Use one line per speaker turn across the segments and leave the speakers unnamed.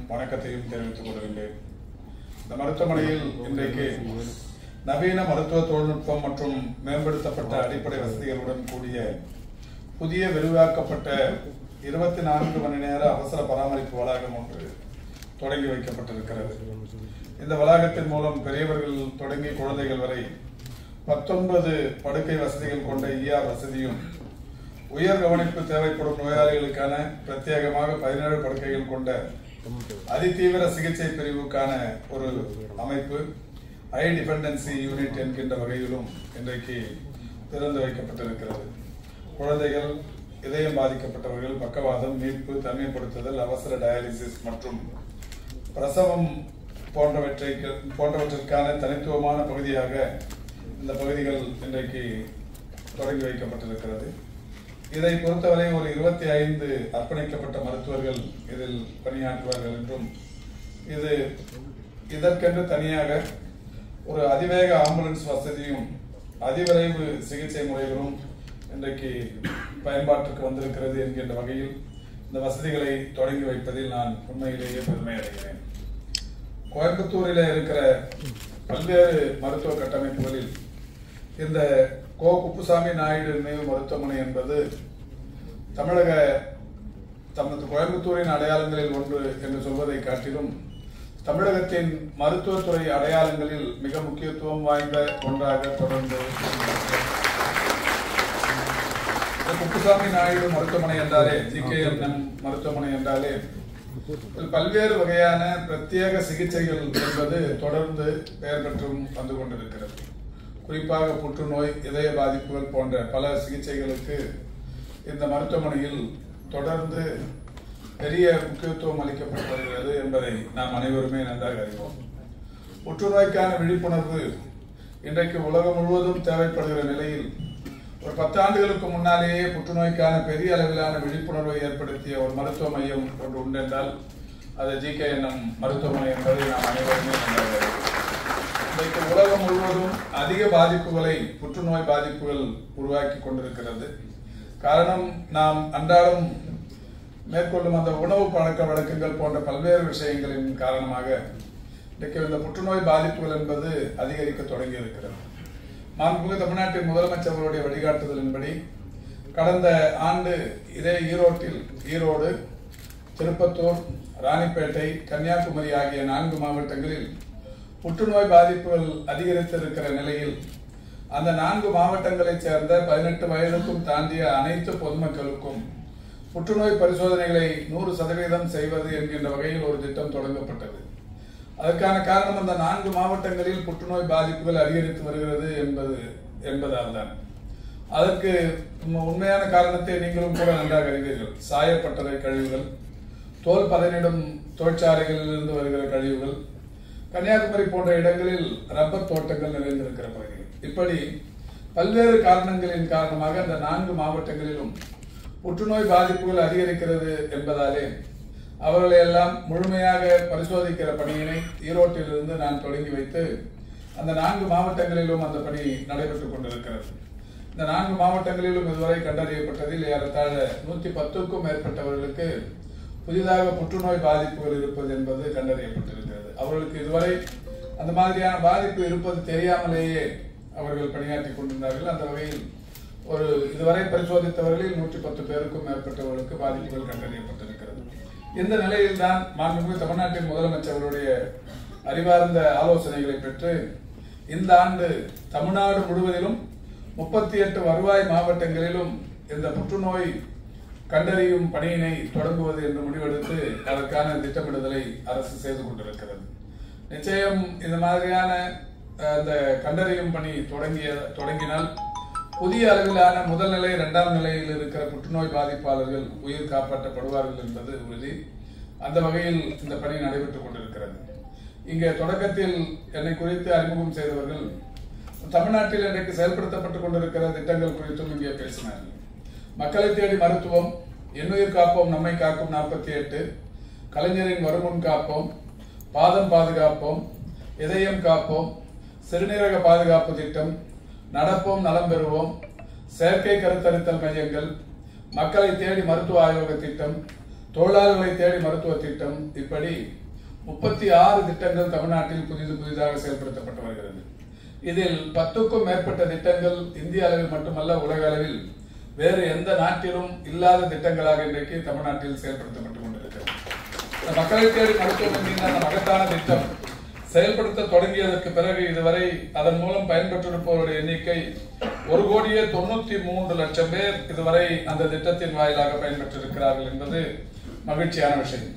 வணக்கத்தையும் தெரிவித்துக் கொள்கின்றேன் இந்த மருத்துவமனையில் இன்றைக்கு நவீன மருத்துவ தொழில்நுட்பம் மற்றும் மேம்படுத்தப்பட்ட அடிப்படை வசதிகளுடன் கூடிய புதிய விரிவாக்கப்பட்ட இருபத்தி நான்கு மணி நேர அவசர பராமரிப்பு வளாகம் ஒன்று தொடங்கி வைக்கப்பட்டிருக்கிறது இந்த வளாகத்தின் மூலம் பெரியவர்கள் தொடங்கி குழந்தைகள் வரை பத்தொன்பது படுக்கை வசதிகள் கொண்ட இஆர் வசதியும் உயர் கவனிப்பு தேவைப்படும் நோயாளிகளுக்கான பிரத்யேகமாக பதினேழு படுக்கைகள் கொண்ட அதிதீவிர சிகிச்சை பிரிவுக்கான ஒரு அமைப்பு ஹை டிபெண்டன்சி யூனிட் என்கின்ற வகையிலும் இன்றைக்கு திறந்து வைக்கப்பட்டிருக்கிறது குழந்தைகள் இதயம் பாதிக்கப்பட்டவர்கள் பக்கவாதம் மீட்பு தனிமைப்படுத்துதல் அவசர டயாலிசிஸ் மற்றும் பிரசவம் போன்றவற்றை போன்றவற்றிற்கான தனித்துவமான பகுதியாக இந்த பகுதிகள் இன்றைக்கு தொடங்கி வைக்கப்பட்டிருக்கிறது இதை பொறுத்தவரை ஒரு இருபத்தி ஐந்து அர்ப்பணிக்கப்பட்ட மருத்துவர்கள் இதில் பணியாற்றுவார்கள் என்றும் இது இதற்கென்று தனியாக ஒரு அதிவேக ஆம்புலன்ஸ் வசதியும் அதிவிரைவு சிகிச்சை முறைகளும் இன்றைக்கு பயன்பாட்டுக்கு வந்திருக்கிறது என்கின்ற வகையில் இந்த வசதிகளை தொடங்கி வைப்பதில் நான் உண்மையிலேயே பெருமை அடைகிறேன் கோயம்புத்தூரில் இருக்கிற பல்வேறு மருத்துவ கட்டமைப்புகளில் இந்த கோ குப்புசாமி நாயுடு நினைவு மருத்துவமனை என்பது தமிழக தமது கோயம்புத்தூரின் அடையாளங்களில் ஒன்று என்று சொல்வதை காட்டிலும் தமிழகத்தின் மருத்துவத்துறை அடையாளங்களில் மிக முக்கியத்துவம் வாய்ந்த ஒன்றாக தொடர்ந்து இந்த குப்புசாமி நாயுடு மருத்துவமனை என்றாலே ஜி கே மருத்துவமனை என்றாலே இதில் பல்வேறு வகையான பிரத்யேக சிகிச்சைகள் என்பது தொடர்ந்து பெயர் பெற்றும் வந்து கொண்டிருக்கிறது குறிப்பாக புற்றுநோய் இதய பாதிப்புகள் போன்ற பல சிகிச்சைகளுக்கு இந்த மருத்துவமனையில் தொடர்ந்து பெரிய முக்கியத்துவம் அளிக்கப்பட்டு வருகிறது என்பதை நாம் அனைவருமே நன்றாக அறிவோம் புற்றுநோய்க்கான விழிப்புணர்வு இன்றைக்கு உலகம் முழுவதும் தேவைப்படுகிற நிலையில் ஒரு பத்தாண்டுகளுக்கு முன்னாலேயே புற்றுநோய்க்கான பெரிய அளவிலான விழிப்புணர்வை ஏற்படுத்திய ஒரு மருத்துவ மையம் ஒன்று உண்டென்றால் அது ஜி கே என்எம் மருத்துவமனை என்பதை நாம் அனைவருமே நன்றாக அறிவோம் இன்றைக்கு உலகம் முழுவதும் அதிக பாதிப்புகளை புற்றுநோய் பாதிப்புகள் உருவாக்கி கொண்டிருக்கிறது காரணம் நாம் அன்றாடம் மேற்கொள்ளும் அந்த உணவு பழக்க வழக்கங்கள் போன்ற பல்வேறு விஷயங்களின் காரணமாக இன்றைக்கு இந்த புற்றுநோய் பாதிப்புகள் என்பது அதிகரிக்க தொடங்கி இருக்கிறது மாண்புமிகு தமிழ்நாட்டின் முதலமைச்சர்களுடைய வழிகாட்டுதலின்படி கடந்த ஆண்டு இதே ஈரோட்டில் ஈரோடு திருப்பத்தூர் ராணிப்பேட்டை கன்னியாகுமரி ஆகிய நான்கு மாவட்டங்களில் புற்றுநோய் பாதிப்புகள் அதிகரித்திருக்கிற நிலையில் அந்த நான்கு மாவட்டங்களைச் சேர்ந்த பதினெட்டு வயதுக்கும் தாண்டிய அனைத்து பொதுமக்களுக்கும் புற்றுநோய் பரிசோதனைகளை நூறு சதவீதம் செய்வது என்கின்ற வகையில் ஒரு திட்டம் தொடங்கப்பட்டது அதற்கான காரணம் அந்த நான்கு மாவட்டங்களில் புற்றுநோய் பாதிப்புகள் அதிகரித்து வருகிறது என்பது என்பதால் தான் அதற்கு உண்மையான காரணத்தை நீங்களும் கூட நன்றாக அறிவீர்கள் சாயப்பட்டறை கழிவுகள் தோல் பதனிடும் தொழிற்சாலைகளில் இருந்து வருகிற கழிவுகள் கன்னியாகுமரி போன்ற இடங்களில் ரப்பர் தோட்டங்கள் நிறைந்திருக்கிற பகுதிகள் இப்படி பல்வேறு காரணங்களின் காரணமாக அந்த நான்கு மாவட்டங்களிலும் புற்றுநோய் பாதிப்புகள் அதிகரிக்கிறது என்பதாலே அவர்களை எல்லாம் முழுமையாக பரிசோதிக்கிற பணியினை ஈரோட்டிலிருந்து நான் தொடங்கி வைத்து அந்த நான்கு மாவட்டங்களிலும் அந்த பணி நடைபெற்றுக் கொண்டிருக்கிறது இந்த நான்கு மாவட்டங்களிலும் இதுவரை கண்டறியப்பட்டதில் ஏறத்தாழ நூத்தி பத்துக்கும் மேற்பட்டவர்களுக்கு புதிதாக புற்றுநோய் பாதிப்புகள் இருப்பது என்பது கண்டறியப்பட்டிருக்கிறது அவர்களுக்கு இதுவரை அந்த மாதிரியான பாதிப்பு இருப்பது தெரியாமலேயே அவர்கள் பணியாற்றி கொண்டிருந்தார்கள் அந்த வகையில் ஒரு இதுவரை பரிசோதித்தவர்களில் நூற்றி பத்து பேருக்கும் மேற்பட்டவர்களுக்கு பாதிப்புகள் கண்டறியப்பட்டிருக்கிறது இந்த நிலையில் தான் மாண்புமிகு தமிழ்நாட்டின் முதலமைச்சர்களுடைய அறிவார்ந்த ஆலோசனைகளை பெற்று இந்த ஆண்டு தமிழ்நாடு முழுவதிலும் முப்பத்தி எட்டு வருவாய் மாவட்டங்களிலும் இந்த புற்றுநோய் கண்டறியும் பணியினை தொடங்குவது என்று முடிவெடுத்து அதற்கான திட்டமிடுதலை அரசு செய்து கொண்டிருக்கிறது நிச்சயம் இந்த மாதிரியான அந்த கண்டறியும் பணி தொடங்கிய தொடங்கினால் புதிய அளவிலான முதல் நிலை இரண்டாம் நிலையில் இருக்கிற புற்றுநோய் பாதிப்பாளர்கள் உயிர் காப்பாற்றப்படுவார்கள் என்பது உறுதி அந்த வகையில் இந்த பணி நடைபெற்றுக் கொண்டிருக்கிறது இங்கே தொடக்கத்தில் என்னை குறித்து அறிமுகம் செய்தவர்கள் தமிழ்நாட்டில் இன்றைக்கு செயல்படுத்தப்பட்டுக் கொண்டிருக்கிற திட்டங்கள் குறித்தும் இங்கே பேசினார்கள் மக்களை தேடி மருத்துவம் எண்ணுயிர் காப்போம் நம்மை காக்கும் நாற்பத்தி எட்டு கலைஞரின் வருமுன் காப்போம் பாதம் பாதுகாப்போம் இதயம் காப்போம் சிறுநீரக பாதுகாப்பு திட்டம் நடப்போம் நலம் பெறுவோம் செயற்கை கருத்தரித்தல் மையங்கள் மக்களை தேடி மருத்துவ ஆய்வக திட்டம் தொழிலாளர்களை தேடி மருத்துவ திட்டம் இப்படி முப்பத்தி ஆறு திட்டங்கள் தமிழ்நாட்டில் புதிது புதிதாக செயல்படுத்தப்பட்டு வருகிறது இதில் பத்துக்கும் மேற்பட்ட திட்டங்கள் இந்திய அளவில் மட்டுமல்ல உலக அளவில் வேறு எந்த நாட்டிலும் இல்லாத திட்டங்களாக இன்றைக்கு தமிழ்நாட்டில் செயல்படுத்தப்பட்டுக் கொண்டிருக்கிறது இந்த மக்களை தேடி மருத்துவம் என்கின்ற அந்த மகத்தான திட்டம் செயல்படுத்த தொடங்கியதற்கு பிறகு இதுவரை அதன் மூலம் பயன்பெற்றிருப்பவருடைய எண்ணிக்கை ஒரு கோடியே தொண்ணூத்தி மூன்று லட்சம் பேர் இதுவரை அந்த திட்டத்தின் வாயிலாக பயன்பெற்றிருக்கிறார்கள் என்பது மகிழ்ச்சியான விஷயம்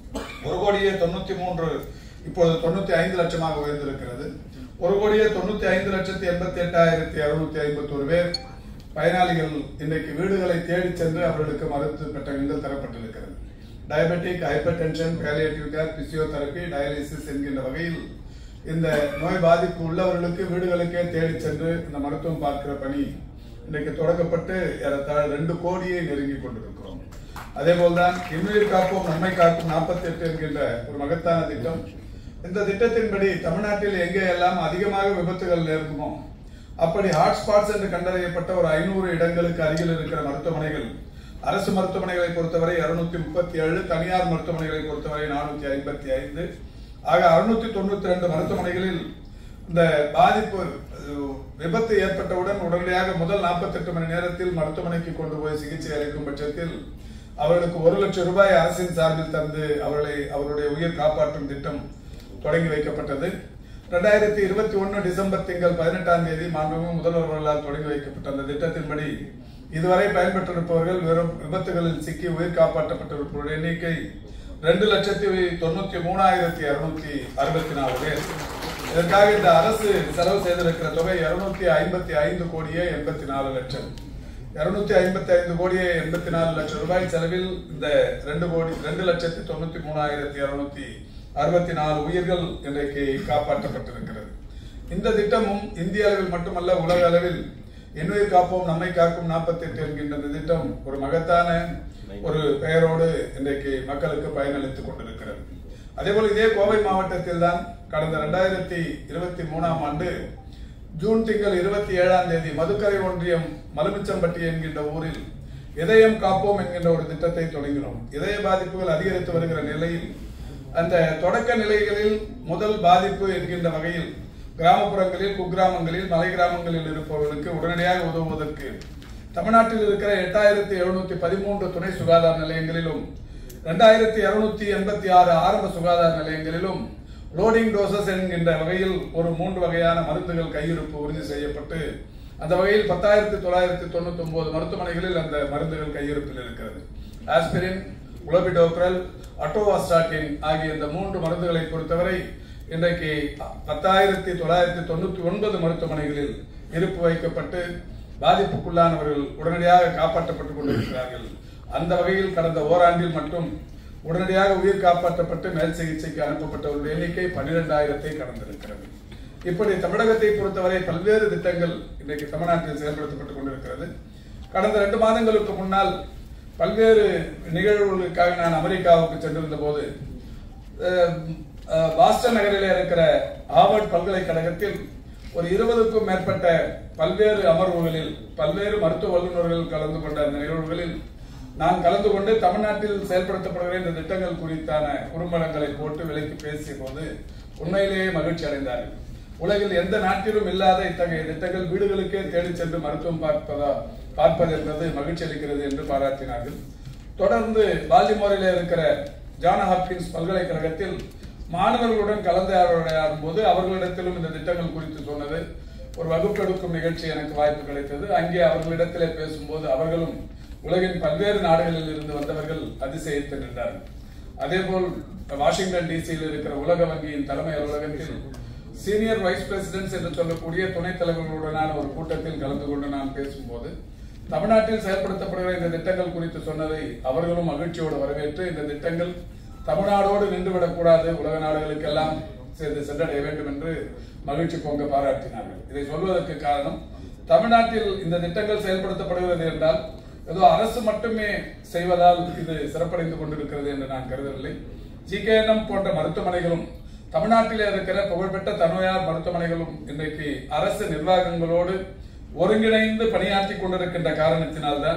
ஒரு கோடியே தொண்ணூத்தி மூன்று இப்பொழுது தொண்ணூத்தி ஐந்து லட்சமாக உயர்ந்திருக்கிறது ஒரு கோடியே தொண்ணூத்தி ஐந்து லட்சத்தி எண்பத்தி எட்டாயிரத்தி அறுநூத்தி ஐம்பத்தி ஒரு பேர் பயனாளிகள் இன்றைக்கு வீடுகளை தேடி சென்று அவர்களுக்கு மருத்துவ பெட்டகங்கள் தரப்பட்டிருக்கிறது diabetic hypertension palliative care physiotherapy dialysis என்கின்ற வகையில் இந்த நோய் பாதிப்பு உள்ளவர்களுக்கு வீடுகளுக்கே தேடி சென்று இந்த மருத்துவம் பார்க்கிற பணி இன்றைக்கு தொடங்கப்பட்டு ஏறத்தாழ ரெண்டு கோடியை நெருங்கி கொண்டிருக்கிறோம் அதே போல்தான் இன்னுயிர் காப்போம் நன்மை காக்கும் நாற்பத்தி எட்டு என்கின்ற ஒரு மகத்தான திட்டம் இந்த திட்டத்தின்படி தமிழ்நாட்டில் எங்கே எல்லாம் அதிகமாக விபத்துகள் நேர்க்குமோ அப்படி ஹாட்ஸ்பாட்ஸ் என்று கண்டறியப்பட்ட ஒரு ஐநூறு இடங்களுக்கு அருகில் இருக்கிற மருத்துவமனைகள் அரசு மருத்துவமனைகளை பொறுத்தவரை இருநூத்தி முப்பத்தி ஏழு தனியார் மருத்துவமனைகளை பொறுத்தவரை நானூத்தி ஐம்பத்தி ஐந்து ஆக அறுநூத்தி தொண்ணூத்தி ரெண்டு மருத்துவமனைகளில் இந்த பாதிப்பு அஹ், விபத்து ஏற்பட்டவுடன் உடனடியாக முதல் 48 மணி நேரத்தில் மருத்துவமனைக்கு கொண்டு போய் சிகிச்சை அளிக்கும் பட்சத்தில் அவர்களுக்கு ஒரு லட்சம் ரூபாய் அரசின் சார்பில் தந்து அவர்களை அவருடைய உயிர் காப்பாற்றும் திட்டம் தொடங்கி வைக்கப்பட்டது ரெண்டாயிரத்தி இருபத்தி ஒன்னு டிசம்பர் திங்கள் பதினெட்டாம் தேதி மாண்புமிகு முதல்வர்களால் தொடங்கி வைக்கப்பட்ட அந்த திட்டத்தின்படி இதுவரை பயன்பெற்றிருப்பவர்கள் வெறும் விபத்துகளில் சிக்கி உயிர் காப்பாற்றப்பட்டிருப்பவருடைய எண்ணிக்கை ரெண்டு லட்சத்தி தொண்ணூத்தி மூணாயிரத்தி இருநூத்தி அறுபத்தி நாலு பேர் இதற்காக இந்த அரசு செலவு செய்திருக்கிற தொகை இருநூத்தி ஐம்பத்தி ஐந்து கோடியே எண்பத்தி நாலு லட்சம் இருநூத்தி ஐம்பத்தி ஐந்து கோடியே எண்பத்தி நாலு லட்சம் ரூபாய் செலவில் இந்த ரெண்டு கோடி ரெண்டு லட்சத்தி தொண்ணூத்தி மூணாயிரத்தி இருநூத்தி அறுபத்தி நாலு உயிர்கள் இன்றைக்கு காப்பாற்றப்பட்டிருக்கிறது இந்த திட்டமும் இந்திய அளவில் மட்டுமல்ல உலக அளவில் எண்ணுயிர் காப்போம் நம்மை காக்கும் நாற்பத்தி எட்டு என்கின்ற இந்த திட்டம் ஒரு மகத்தான ஒரு பெயரோடு இன்றைக்கு மக்களுக்கு பயனளித்துக் கொண்டிருக்கிறது அதேபோல இதே கோவை மாவட்டத்தில் தான் கடந்த இரண்டாயிரத்தி இருபத்தி மூணாம் ஆண்டு ஜூன் திங்கள் இருபத்தி ஏழாம் தேதி மதுக்கரை ஒன்றியம் மலுமிச்சம்பட்டி என்கின்ற ஊரில் இதயம் காப்போம் என்கின்ற ஒரு திட்டத்தை தொடங்கினோம் இதய பாதிப்புகள் அதிகரித்து வருகிற நிலையில் அந்த தொடக்க நிலைகளில் முதல் பாதிப்பு என்கின்ற வகையில் கிராமப்புறங்களில் குக்கிராமங்களில் மலை கிராமங்களில் இருப்பவர்களுக்கு உடனடியாக உதவுவதற்கு தமிழ்நாட்டில் இருக்கிற எட்டாயிரத்தி எழுநூத்தி பதிமூன்று துணை சுகாதார நிலையங்களிலும் ரெண்டாயிரத்தி இருநூத்தி எண்பத்தி ஆறு ஆரம்ப சுகாதார நிலையங்களிலும் லோடிங் டோசஸ் என்கின்ற வகையில் ஒரு மூன்று வகையான மருந்துகள் கையிருப்பு உறுதி செய்யப்பட்டு அந்த வகையில் பத்தாயிரத்தி தொள்ளாயிரத்தி தொண்ணூத்தி ஒன்பது மருத்துவமனைகளில் அந்த மருந்துகள் கையிருப்பில் இருக்கிறது ஆஸ்பிரின் உலபிடோக்ரல் அட்டோவாஸ்டாட்டின் ஆகிய இந்த மூன்று மருந்துகளை பொறுத்தவரை இன்றைக்கு பத்தாயிரத்தி தொள்ளாயிரத்தி தொண்ணூத்தி ஒன்பது மருத்துவமனைகளில் இருப்பு வைக்கப்பட்டு பாதிப்புக்குள்ளானவர்கள் உடனடியாக காப்பாற்றப்பட்டுக் கொண்டிருக்கிறார்கள் அந்த வகையில் கடந்த ஓராண்டில் மட்டும் உடனடியாக உயிர் காப்பாற்றப்பட்டு மேல் சிகிச்சைக்கு அனுப்பப்பட்டவர்களுடைய எண்ணிக்கை பன்னிரெண்டாயிரத்தை கடந்திருக்கிறது இப்படி தமிழகத்தை பொறுத்தவரை பல்வேறு திட்டங்கள் இன்றைக்கு தமிழ்நாட்டில் செயல்படுத்தப்பட்டுக் கொண்டிருக்கிறது கடந்த ரெண்டு மாதங்களுக்கு முன்னால் பல்வேறு நிகழ்வுகளுக்காக நான் அமெரிக்காவுக்கு சென்றிருந்த போது அஹ், அஹ், பாஸ்டன் நகரிலே இருக்கிற ஹார்வர்ட் பல்கலைக்கழகத்தில் ஒரு இருபதுக்கும் மேற்பட்ட பல்வேறு அமர்வுகளில் பல்வேறு மருத்துவ வல்லுநர்கள் கலந்து கொண்ட அந்த நிகழ்வுகளில் நான் கலந்து கொண்டு தமிழ்நாட்டில் செயல்படுத்தப்படுகிற இந்த திட்டங்கள் குறித்தான குறும்படங்களை போட்டு விலைக்கு பேசிய போது உண்மையிலேயே மகிழ்ச்சி அடைந்தார்கள் உலகில் எந்த நாட்டிலும் இல்லாத இத்தகைய திட்டங்கள் வீடுகளுக்கே தேடிச் சென்று மருத்துவம் பார்ப்பதா பார்ப்பது என்பது மகிழ்ச்சி அளிக்கிறது என்று பாராட்டினார்கள் தொடர்ந்து பால்டிமோரில் இருக்கிற ஜான் ஹாப்கின்ஸ் பல்கலைக்கழகத்தில் மாணவர்களுடன் கலந்துரையாடும் போது அவர்களிடத்திலும் இந்த திட்டங்கள் குறித்து சொன்னது ஒரு வகுப்பெடுக்கும் நிகழ்ச்சி எனக்கு வாய்ப்பு கிடைத்தது அங்கே அவர்களிடத்திலே பேசும்போது அவர்களும் உலகின் பல்வேறு நாடுகளில் இருந்து வந்தவர்கள் அதிசயித்து நின்றார்கள் அதேபோல் வாஷிங்டன் டிசியில் இருக்கிற உலக வங்கியின் தலைமை அலுவலகத்தில் சீனியர் வைஸ் பிரசிடென்ட்ஸ் என்று சொல்லக்கூடிய துணைத் தலைவர்களுடனான ஒரு கூட்டத்தில் கலந்து கொண்டு நான் பேசும்போது தமிழ்நாட்டில் செயல்படுத்தப்படுகிற இந்த திட்டங்கள் குறித்து சொன்னதை அவர்களும் மகிழ்ச்சியோடு வரவேற்று இந்த திட்டங்கள் தமிழ்நாடோடு நின்றுவிடக் கூடாது உலக நாடுகளுக்கெல்லாம் சேர்ந்து சென்றடைய வேண்டும் என்று மகிழ்ச்சி பொங்க பாராட்டினார்கள் இதை சொல்வதற்கு காரணம் தமிழ்நாட்டில் இந்த திட்டங்கள் செயல்படுத்தப்படுகிறது என்றால் ஏதோ அரசு மட்டுமே செய்வதால் இது சிறப்படைந்து கொண்டிருக்கிறது என்று நான் கருதவில்லை ஜிகேஎன்எம் போன்ற மருத்துவமனைகளும் தமிழ்நாட்டிலே இருக்கிற புகழ்பெற்ற தனியார் மருத்துவமனைகளும் இன்றைக்கு அரசு நிர்வாகங்களோடு ஒருங்கிணைந்து பணியாற்றி கொண்டிருக்கின்ற காரணத்தினால்தான்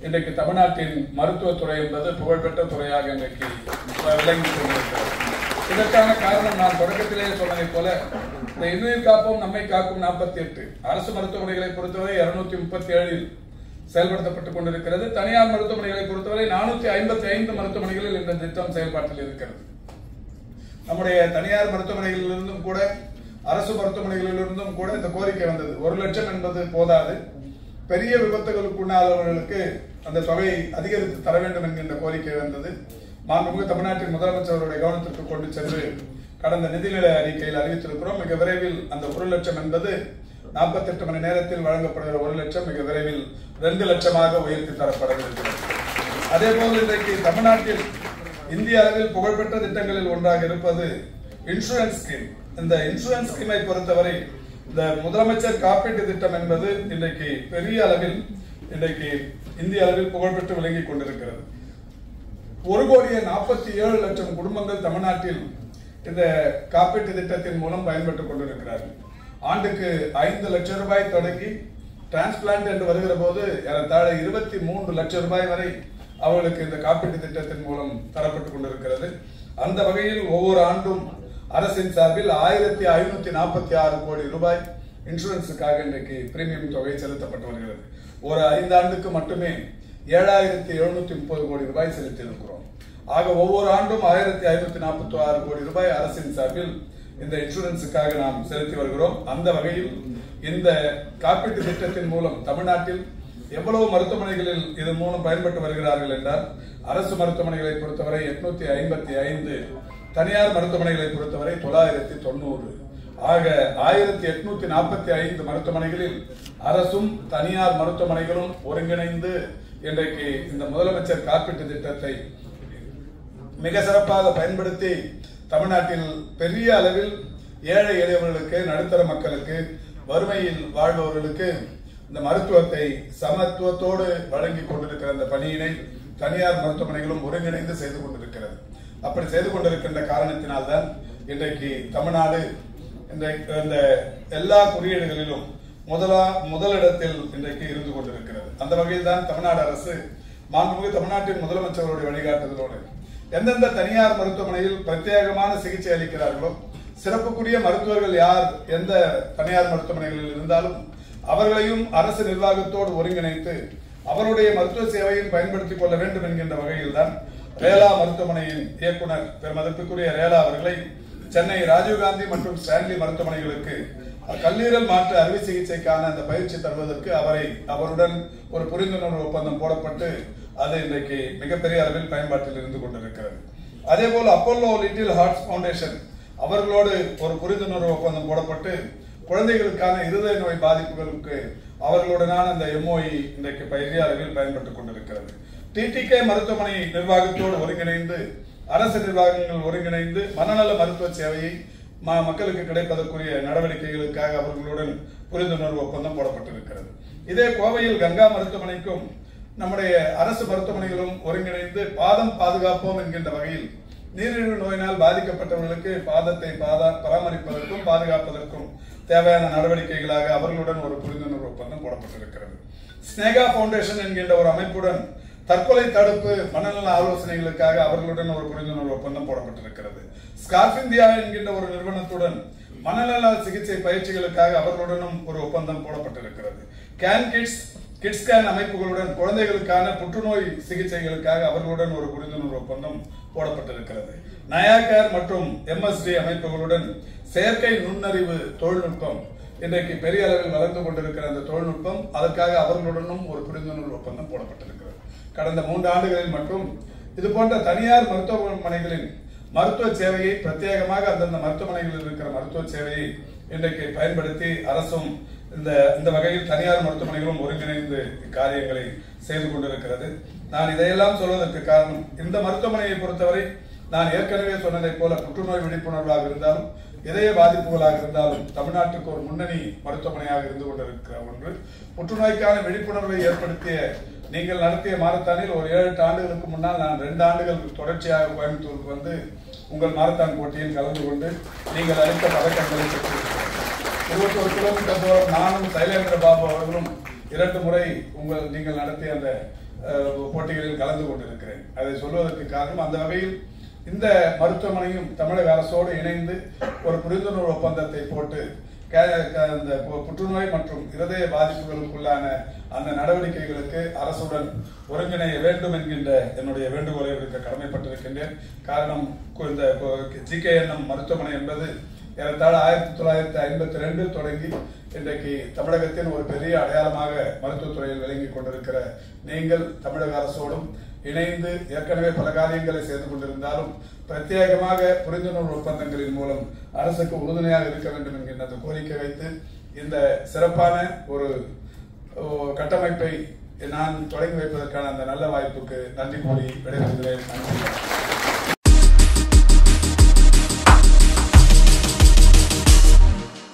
இன்றைக்கு தமிழ்நாட்டின் மருத்துவத்துறை என்பது புகழ்பெற்ற துறையாக இன்றைக்கு விளங்கி கொண்டிருக்கிறது இதற்கான காரணம் நான் தொடக்கத்திலேயே சொன்னதைப் போல இந்த இன்னுயிர் காப்போம் நம்மை காக்கும் நாற்பத்தி எட்டு அரசு மருத்துவமனைகளை பொறுத்தவரை இருநூத்தி முப்பத்தி ஏழில் செயல்படுத்தப்பட்டுக் கொண்டிருக்கிறது தனியார் மருத்துவமனைகளை பொறுத்தவரை நானூத்தி ஐம்பத்தி ஐந்து மருத்துவமனைகளில் இந்த திட்டம் செயல்பாட்டில் இருக்கிறது நம்முடைய தனியார் மருத்துவமனைகளிலிருந்தும் கூட அரசு மருத்துவமனைகளிலிருந்தும் கூட இந்த கோரிக்கை வந்தது ஒரு லட்சம் என்பது போதாது பெரிய விபத்துகளுக்குள்ளாதவர்களுக்கு அந்த தொகை அதிகரித்து தர வேண்டும் என்கின்ற கோரிக்கை வந்தது மாண்புமிகு தமிழ்நாட்டின் முதலமைச்சருடைய கவனத்திற்கு கொண்டு சென்று கடந்த நிதிநிலை அறிக்கையில் அறிவித்திருக்கிறோம் மிக விரைவில் அந்த ஒரு லட்சம் என்பது நாற்பத்தி எட்டு மணி நேரத்தில் வழங்கப்படுகிற ஒரு லட்சம் மிக விரைவில் ரெண்டு லட்சமாக உயர்த்தி தரப்பட இருக்கிறது அதே போல் இன்றைக்கு தமிழ்நாட்டில் இந்திய அளவில் புகழ்பெற்ற திட்டங்களில் ஒன்றாக இருப்பது இன்சூரன்ஸ் ஸ்கீம் இந்த இன்சூரன்ஸ் ஸ்கீமை பொறுத்தவரை இந்த முதலமைச்சர் காப்பீட்டு திட்டம் என்பது இன்றைக்கு பெரிய அளவில் இன்றைக்கு இந்திய அளவில் புகழ்பெற்று விளங்கிக் கொண்டிருக்கிறது ஒரு கோடியே நாற்பத்தி ஏழு லட்சம் குடும்பங்கள் தமிழ்நாட்டில் இந்த காப்பீட்டு திட்டத்தின் மூலம் பயன்பெற்றுக் கொண்டிருக்கிறார்கள் ஆண்டுக்கு ஐந்து லட்சம் ரூபாய் தொடங்கி டிரான்ஸ்பிளான்ட் என்று வருகிற போது ஏறத்தாழ இருபத்தி மூன்று லட்சம் ரூபாய் வரை அவர்களுக்கு இந்த காப்பீட்டு திட்டத்தின் மூலம் தரப்பட்டுக் கொண்டிருக்கிறது அந்த வகையில் ஒவ்வொரு ஆண்டும் அரசின் சார்பில் ஆயிரத்தி ஐநூத்தி நாற்பத்தி ஆறு கோடி ரூபாய் இன்சூரன்ஸுக்காக இன்றைக்கு பிரீமியம் தொகை செலுத்தப்பட்டு வருகிறது ஒரு ஐந்தாண்டுக்கு மட்டுமே ஏழாயிரத்தி எழுநூத்தி முப்பது கோடி ரூபாய் செலுத்தி இருக்கிறோம் ஆக ஒவ்வொரு ஆண்டும் ஆயிரத்தி ஐநூத்தி நாற்பத்தி ஆறு கோடி ரூபாய் அரசின் சார்பில் இந்த இன்சூரன்ஸுக்காக நாம் செலுத்தி வருகிறோம் அந்த வகையில் இந்த காப்பீட்டு திட்டத்தின் மூலம் தமிழ்நாட்டில் எவ்வளவு மருத்துவமனைகளில் இதன் மூலம் பயன்பட்டு வருகிறார்கள் என்றால் அரசு மருத்துவமனைகளை பொறுத்தவரை எட்நூத்தி ஐம்பத்தி ஐந்து தனியார் மருத்துவமனைகளை பொறுத்தவரை தொள்ளாயிரத்தி தொண்ணூறு ஆக ஆயிரத்தி எட்நூத்தி நாற்பத்தி ஐந்து மருத்துவமனைகளில் அரசும் தனியார் மருத்துவமனைகளும் ஒருங்கிணைந்து இன்றைக்கு இந்த முதலமைச்சர் காப்பீட்டு திட்டத்தை மிக சிறப்பாக பயன்படுத்தி தமிழ்நாட்டில் பெரிய அளவில் ஏழை எளியவர்களுக்கு நடுத்தர மக்களுக்கு வறுமையில் வாழ்பவர்களுக்கு இந்த மருத்துவத்தை சமத்துவத்தோடு வழங்கி கொண்டிருக்கிற அந்த பணியினை தனியார் மருத்துவமனைகளும் ஒருங்கிணைந்து செய்து கொண்டிருக்கிறது அப்படி செய்து கொண்டிருக்கின்ற காரணத்தினால்தான் இன்றைக்கு தமிழ்நாடு இன்றைக்கு இந்த எல்லா குறியீடுகளிலும் முதலா முதலிடத்தில் இன்றைக்கு இருந்து கொண்டிருக்கிறது அந்த வகையில் தான் தமிழ்நாடு அரசு மாண்புமிகு தமிழ்நாட்டின் முதலமைச்சர்களுடைய வழிகாட்டுதலோடு எந்தெந்த தனியார் மருத்துவமனையில் பிரத்யேகமான சிகிச்சை அளிக்கிறார்களோ சிறப்புக்குரிய மருத்துவர்கள் யார் எந்த தனியார் மருத்துவமனைகளில் இருந்தாலும் அவர்களையும் அரசு நிர்வாகத்தோடு ஒருங்கிணைத்து அவருடைய மருத்துவ சேவையும் பயன்படுத்திக் கொள்ள வேண்டும் என்கின்ற வகையில் தான் ரேலா மருத்துவமனையின் இயக்குனர் பெருமதிப்புக்குரிய ரேலா அவர்களை சென்னை ராஜீவ்காந்தி மற்றும் ஸ்டான்லி மருத்துவமனைகளுக்கு கல்லீரல் மாற்று அறுவை சிகிச்சைக்கான அந்த பயிற்சி தருவதற்கு அவரை அவருடன் ஒரு புரிந்துணர்வு ஒப்பந்தம் போடப்பட்டு அது இன்றைக்கு மிகப்பெரிய அளவில் பயன்பாட்டில் இருந்து கொண்டிருக்கிறது அதே போல அப்போலோ லிட்டில் ஹார்ட்ஸ் பவுண்டேஷன் அவர்களோடு ஒரு புரிந்துணர்வு ஒப்பந்தம் போடப்பட்டு குழந்தைகளுக்கான இருதய நோய் பாதிப்புகளுக்கு அவர்களுடனான அந்த எம்ஓஇ இன்றைக்கு பெரிய அளவில் பயன்பட்டுக் கொண்டிருக்கிறது டிடிகே மருத்துவமனை நிர்வாகத்தோடு ஒருங்கிணைந்து அரசு நிர்வாகங்கள் ஒருங்கிணைந்து மனநல மருத்துவ சேவையை ம- மக்களுக்கு கிடைப்பதற்குரிய நடவடிக்கைகளுக்காக அவர்களுடன் புரிந்துணர்வு ஒப்பந்தம் போடப்பட்டிருக்கிறது இதே கோவையில் கங்கா மருத்துவமனைக்கும் நம்முடைய அரசு மருத்துவமனைகளும் ஒருங்கிணைந்து பாதம் பாதுகாப்போம் என்கின்ற வகையில் நீரிழிவு நோயினால் பாதிக்கப்பட்டவர்களுக்கு பாதத்தை பாதா பராமரிப்பதற்கும் பாதுகாப்பதற்கும் தேவையான நடவடிக்கைகளாக அவர்களுடன் ஒரு புரிந்துணர்வு ஒப்பந்தம் போடப்பட்டிருக்கிறது ஸ்னேகா பவுண்டேஷன் என்கின்ற ஒரு அமைப்புடன் தற்கொலை தடுப்பு மனநல ஆலோசனைகளுக்காக அவர்களுடன் ஒரு புரிந்துணர்வு ஒப்பந்தம் போடப்பட்டிருக்கிறது ஸ்கார்ப் இந்தியா என்கின்ற ஒரு நிறுவனத்துடன் மனநல சிகிச்சை பயிற்சிகளுக்காக அவர்களுடனும் ஒரு ஒப்பந்தம் போடப்பட்டிருக்கிறது கேன் கிட்ஸ் கிட்ஸ் ஸ்கேன் அமைப்புகளுடன் குழந்தைகளுக்கான புற்றுநோய் சிகிச்சைகளுக்காக அவர்களுடன் ஒரு புரிந்துணர்வு ஒப்பந்தம் போடப்பட்டிருக்கிறது நயாகேர் மற்றும் எம்எஸ்டி அமைப்புகளுடன் செயற்கை நுண்ணறிவு தொழில்நுட்பம் இன்றைக்கு பெரிய அளவில் வளர்ந்து கொண்டிருக்கிற அந்த தொழில்நுட்பம் அதற்காக அவர்களுடனும் ஒரு புரிந்துணர்வு ஒப்பந்தம் போடப்பட்டிருக்கிறது கடந்த மூன்று ஆண்டுகளில் மட்டும் இது போன்ற தனியார் மருத்துவமனைகளின் மருத்துவ சேவையை பிரத்யேகமாக அந்தந்த மருத்துவமனைகளில் இருக்கிற மருத்துவ சேவையை இன்றைக்கு பயன்படுத்தி அரசும் இந்த இந்த வகையில் தனியார் மருத்துவமனைகளும் ஒருங்கிணைந்து காரியங்களை செய்து கொண்டிருக்கிறது நான் இதையெல்லாம் சொல்வதற்கு காரணம் இந்த மருத்துவமனையை பொறுத்தவரை நான் ஏற்கனவே சொன்னதைப் போல புற்றுநோய் விழிப்புணர்வாக இருந்தாலும் இதய பாதிப்புகளாக இருந்தாலும் தமிழ்நாட்டுக்கு ஒரு முன்னணி மருத்துவமனையாக இருந்து கொண்டிருக்கிற ஒன்று புற்றுநோய்க்கான விழிப்புணர்வை ஏற்படுத்திய நீங்கள் நடத்திய மாரத்தானில் ஒரு ஏழு எட்டு ஆண்டுகளுக்கு முன்னால் நான் ரெண்டு ஆண்டுகள் தொடர்ச்சியாக கோயம்புத்தூருக்கு வந்து உங்கள் மாரத்தான் போட்டியில் கலந்து கொண்டு நீங்கள் அளித்த பதக்கங்களை பெற்றிருக்கிறேன் இருபத்தி ஒரு கிலோமீட்டர் தூரம் நானும் சைலேந்திர பாபு அவர்களும் இரண்டு முறை உங்கள் நீங்கள் நடத்திய அந்த அஹ், போட்டிகளில் கலந்து கொண்டிருக்கிறேன் அதை சொல்வதற்கு காரணம் அந்த வகையில் இந்த மருத்துவமனையும் தமிழக அரசோடு இணைந்து ஒரு புரிந்துணர்வு ஒப்பந்தத்தை போட்டு கே- க- இந்த பு- புற்றுநோய் மற்றும் இருதய பாதிப்புகளுக்குள்ளான அந்த நடவடிக்கைகளுக்கு அரசுடன் ஒருங்கிணைய வேண்டும் என்கின்ற என்னுடைய வேண்டுகோளை விடுக்க கடமைப்பட்டிருக்கின்றேன் காரணம் கு- இந்த ஜிகேஎன்எம் மருத்துவமனை என்பது ஏறத்தாழ ஆயிரத்தி தொள்ளாயிரத்தி ஐம்பத்தி ரெண்டில் தொடங்கி இன்றைக்கு தமிழகத்தின் ஒரு பெரிய அடையாளமாக மருத்துவத்துறையில் விளங்கிக் கொண்டிருக்கிற நீங்கள் தமிழக அரசோடும் இணைந்து ஏற்கனவே பல காரியங்களை செய்து கொண்டிருந்தாலும் பிரத்யேகமாக புரிந்துணர்வு ஒப்பந்தங்களின் மூலம் அரசுக்கு உறுதுணையாக இருக்க வேண்டும் என்கின்ற அந்த கோரிக்கை வைத்து இந்த சிறப்பான ஒரு ஓ, கட்டமைப்பை நான் தொடங்கி வைப்பதற்கான அந்த நல்ல வாய்ப்புக்கு நன்றி கூறி விடைபெறுகிறேன் நன்றி